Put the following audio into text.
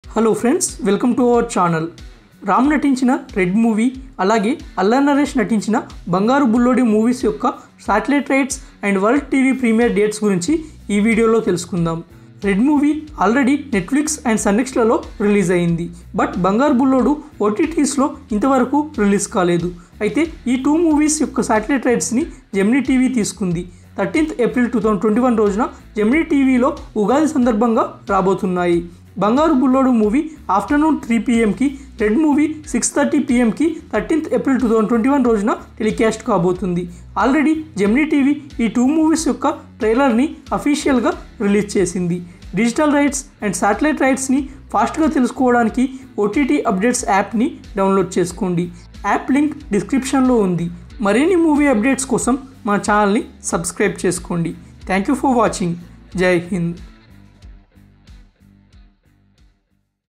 hello friends welcome to our channel Ram నటించిన red movie అలాగే అల్లా నరేష్ నటించిన బంగారు బుల్లోడి మూవీస్ యొక్క satellite rights and world TV premiere dates గురించి ఈ వీడియోలో తెలుసుకుందాం red movie already Netflix and సన్నెక్స్లలో రిలీజ్ అయింది బట్ బంగారు బుల్లోడు ఓటీటీస్లో ఇంతవరకు రిలీజ్ కాలేదు అయితే ఈ టూ మూవీస్ యొక్క శాటిలైట్ రైట్స్ని జెమినీ టీవీ తీసుకుంది thirteenth April two thousand twenty one రోజున జెమినీ టీవీలో ఉగాది సందర్భంగా రాబోతున్నాయి Bangaru Bullodu movie afternoon three పిఎంకి రెడ్ మూవీ సిక్స్ థర్టీ పిఎంకి thirteenth April two thousand twenty one రోజున టెలికాస్ట్ కాబోతుంది ఆల్రెడీ జెమినీ టీవీ ఈ టూ మూవీస్ యొక్క ట్రైలర్ని అఫీషియల్గా రిలీజ్ చేసింది డిజిటల్ రైట్స్ అండ్ శాటిలైట్ రైట్స్ని ఫాస్ట్గా తెలుసుకోవడానికి ఓటీటీ అప్డేట్స్ యాప్ని డౌన్లోడ్ చేసుకోండి యాప్ లింక్ డిస్క్రిప్షన్లో ఉంది మరిన్ని మూవీ అప్డేట్స్ కోసం మా ఛానల్ని సబ్స్క్రైబ్ చేసుకోండి థ్యాంక్ యూ ఫర్ వాచింగ్ జై హింద్